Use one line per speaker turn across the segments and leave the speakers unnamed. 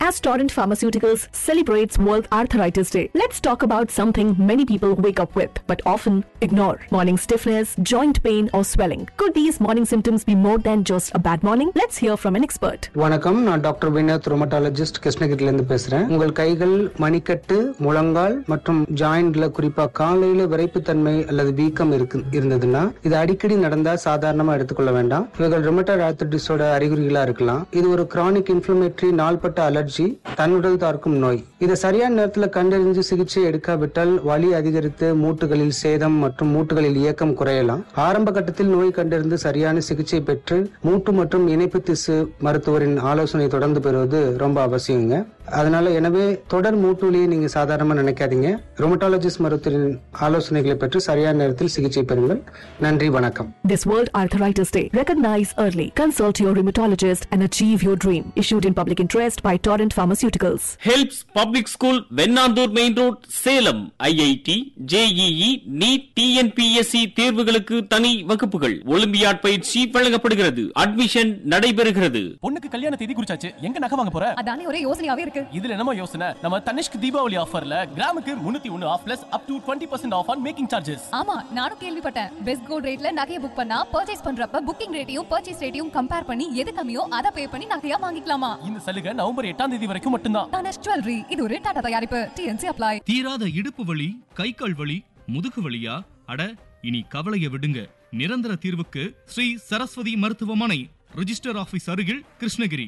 as Torrent Pharmaceuticals celebrates World Arthritis Day. Let's talk about something many people wake up with, but often ignore. Morning stiffness, joint pain or swelling. Could these morning symptoms be more than just a bad morning? Let's hear from an expert.
வணக்கம் நான் doctor Vinod ரோமட்டாலஜிஸ்ட் கிருஷ்ணகிரில இருந்து பேசுறேன் உங்கள் கைகள் மணிக்கட்டு முழங்கால் மற்றும் ஜாயிண்ட்ல குறிப்பா காலையில விரைப்புத்தன்மை அல்லது வீக்கம் இருக்கு இருந்ததுன்னா இது அடிக்கடி நடந்தா சாதாரணமா எடுத்துக்கொள்ள வேண்டாம் இவர்கள் ருமட்டாய்டு ஆர்த்தடிஸோட அறிகுறிகளா இருக்கலாம் இது ஒரு கிரானிக் இன்ஃபிளமேட்டரி நாள்பட்ட அலர்ஜி தன்னுடல் தாக்கும் நோய் இதை சரியான நேரத்துல கண்டறிஞ்சு சிகிச்சை எடுக்காவிட்டால் வலி அதிகரித்து மூட்டுகளில் சேதம் மற்றும் மூட்டுகளில் இயக்கம் குறையலாம் ஆரம்ப கட்டத்தில் நோய் கண்டறிந்து சரியான சிகிச்சை பெற்று மூட்டு மற்றும் இணைப்பு திசு மருத்துவரின் ஆலோசனை தொடர்ந்து பெறுவது ரொம்ப அவசியங்க அதனால எனவே தொடர் மூட்டு வலியை நீங்க சாதாரணமா நினைக்காதீங்க ரோமட்டாலஜிஸ்ட் மருத்துவரின் ஆலோசனைகளை பெற்று சரியான நேரத்தில் சிகிச்சை பெறுங்கள் நன்றி வணக்கம்
This World Arthritis Day. Recognize early. Consult your rheumatologist and achieve your dream. Issued in public interest by Torrent Pharmaceuticals.
Helps public school Vennandur main road Salem IIT JEE NEET TNPSC தேர்வுகளுக்கு தனி வகுப்புகள் ஒலிம்பியாட் பயிற்சி வழங்கப்படுகிறது அட்மிஷன் நடைபெறுகிறது
பொண்ணுக்கு கல்யாண தேதி குறிச்சாச்சு எங்க நகை வாங்க போற
அதானே ஒரே யோசனையாவே இருக்கு
இதுல என்னமோ யோசனை நம்ம தனிஷ்க் தீபாவளி ஆஃபர்ல கிராமுக்கு முன்னூத்தி ஒன்னு off plus up to twenty percent off on making charges
ஆமா நானும் கேள்விப்பட்டேன் பெஸ்ட் கோல்ட் ரேட்ல நகையை புக் பண்ணா பர்ச்சேஸ் பண்றப்ப புக்கிங் ரேட்டையும் பர்ச்சேஸ் ரேட்டையும் கம்பேர் பண்ணி எது கம்மியோ அதை பே பண்ணி நகையா வாங்கிக்கலாமா
இந்த சலுகை நவம்பர் எட்டாம் தேதி வரைக்கும் மட்டும்தான்
தனஷ் ஜுவல்லரி இது ஒரு டாடா தயாரிப்பு டிஎன்சி அப்ளை
தீராத இடுப்பு வலி கை கால் வலி முதுகு வலியா அட இனி கவலைய விடுங்க நிரந்தர தீர்வுக்கு ஸ்ரீ சரஸ்வதி மருத்துவமனை ரிஜிஸ்டர் ஆபீஸ் அருகில் கிருஷ்ணகிரி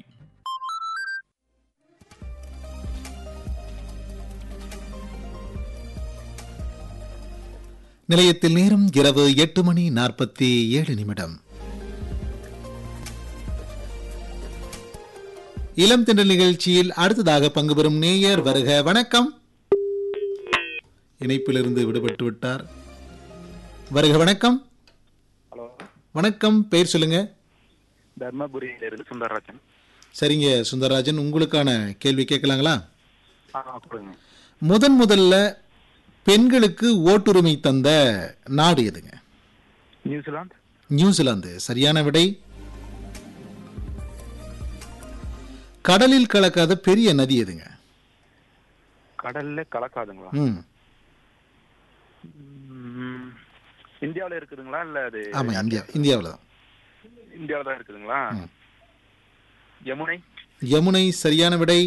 நிலையத்தில் நேரம் இரவு எட்டு மணி நாற்பத்தி ஏழு நிமிடம் இளம் திண்டல் நிகழ்ச்சியில் அடுத்ததாக பங்கு பெறும் நேயர் வருக வணக்கம் இணைப்பிலிருந்து விடுபட்டு விட்டார் வருக வணக்கம்
ஹலோ
வணக்கம் பெயர் சொல்லுங்க
தர்மபுரியிலிருந்து சுந்தரராஜன்
சரிங்க சுந்தரராஜன் உங்களுக்கான கேள்வி கேட்கலாங்களா
ஆ கொடுங்க
முதன் முதல்ல பெண்களுக்கு ஓட்டுரிமை தந்த நாடு எதுங்க
நியூசிலாந்து
நியூசிலாந்து சரியான விடை கடலில் கலக்காத பெரிய நதி எதுங்க
கடல்ல கலக்காதுங்களா
ம்
ம், இந்தியாவுல இருக்குதுங்களா இல்ல அது
ஆமா இந்தியா இந்தியாவில் தான்
இந்தியாவுல தான் இருக்குதுங்களா யமுனை
யமுனை சரியான விடை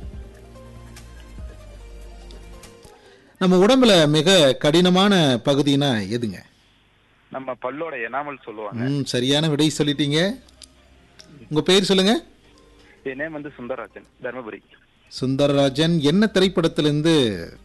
நம்ம உடம்புல மிக கடினமான பகுதினா எதுங்க
நம்ம பல்லோட எனாமல் சொல்லுவாங்க
ம் சரியான விடை சொல்லிட்டீங்க உங்க பேர் சொல்லுங்க
என் நேம் வந்து சுந்தரராஜன் தர்மபுரி
சுந்தரராஜன் என்ன திரைப்படத்திலிருந்து